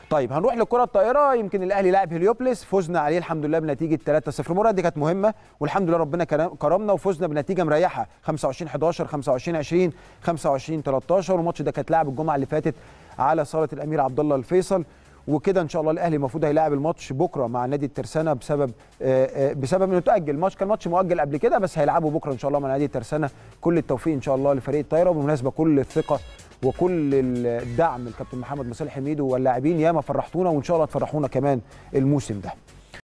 طيب هنروح للكره الطائره يمكن الاهلي لاعب هليوبلس فزنا عليه الحمد لله بنتيجه 3-0 المباراه دي كانت مهمه والحمد لله ربنا كرم- كرمنا وفزنا بنتيجه مريحه 25 11 25 20 25 13 والماتش ده كانت لعب الجمعه اللي فاتت على صاله الامير عبد الله الفيصل وكده ان شاء الله الاهلي المفروض هيلاعب الماتش بكره مع نادي الترسانه بسبب آه، آه، بسبب انه تاجل الماتش كان ماتش مؤجل قبل كده بس هيلعبوا بكره ان شاء الله مع نادي الترسانه كل التوفيق ان شاء الله لفريق الطايره وبالمناسبه كل الثقه وكل الدعم الكابتن محمد مصالح حميدو واللاعبين ياما فرحتونا وان شاء الله تفرحونا كمان الموسم ده